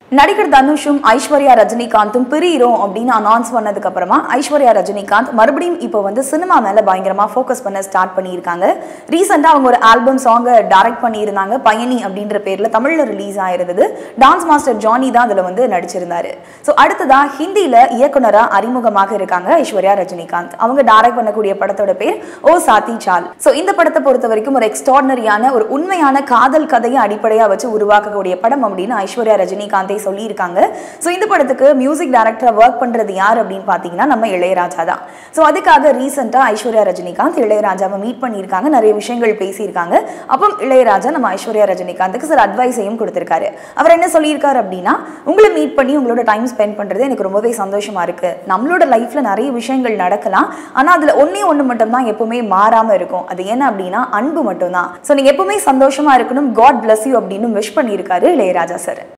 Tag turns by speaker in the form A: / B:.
A: நடிகர் தனுஷும் ஐஸ்வர்யா ரஜினிகாந்தும் பிரியிறோம் அப்படின்னு அனௌன்ஸ் பண்ணதுக்கு அப்புறமா ஐஸ்வர்யா ரஜினிகாந்த் மறுபடியும் இப்போ வந்து சினிமா மேல பயங்கரமா ஃபோக்கஸ் பண்ண ஸ்டார்ட் பண்ணியிருக்காங்க ரீசெண்டா அவங்க ஒரு ஆல்பம் சாங்கை டைரக்ட் பண்ணியிருந்தாங்க பயணி அப்படின்ற பேர்ல தமிழ்ல ரிலீஸ் ஆயிருந்தது டான்ஸ் மாஸ்டர் ஜானி தான் அதுல வந்து நடிச்சிருந்தாரு ஸோ அடுத்ததா ஹிந்தியில இயக்குனரா அறிமுகமாக இருக்காங்க ஐஸ்வர்யா ரஜினிகாந்த் அவங்க டைரக்ட் பண்ணக்கூடிய படத்தோட பேர் ஓ சாத்தி சால் ஸோ இந்த படத்தை பொறுத்த வரைக்கும் ஒரு எக்ஸ்ட்ராடனரியான ஒரு உண்மையான காதல் கதையை அடிப்படையா வச்சு உருவாக்கக்கூடிய படம் அப்படின்னு ஐஸ்வர்யா ரஜினிகாந்தே சொல்லியிருக்காங்க ஸோ இந்த படத்துக்கு மியூசிக் டைரக்டராக ஒர்க் பண்ணுறது யார் அப்படின்னு பார்த்தீங்கன்னா நம்ம இளையராஜா தான் ஸோ அதுக்காக ரீசெண்டாக ஐஸ்வர்யா ரஜினிகாந்த் இளையராஜாவை மீட் பண்ணியிருக்காங்க நிறைய விஷயங்கள் பேசியிருக்காங்க அப்போ இளையராஜா நம்ம ஐஸ்வர்யா ரஜினிகாந்துக்கு சில அட்வைஸையும் கொடுத்துருக்காரு அவர் என்ன சொல்லியிருக்காரு அப்படின்னா உங்களை மீட் பண்ணி உங்களோட டைம் ஸ்பெண்ட் பண்ணுறது எனக்கு ரொம்பவே சந்தோஷமா இருக்கு நம்மளோட லைஃப்ல நிறைய விஷயங்கள் நடக்கலாம் ஆனால் அதில் ஒன்றே ஒன்று மட்டும் தான் எப்பவுமே மாறாமல் இருக்கும் அது என்ன அப்படின்னா அன்பு மட்டும்தான் ஸோ நீங்கள் எப்பவுமே சந்தோஷமா இருக்கணும் காட் bless யூ அப்படின்னு விஷ் பண்ணியிருக்காரு இளையராஜா சார்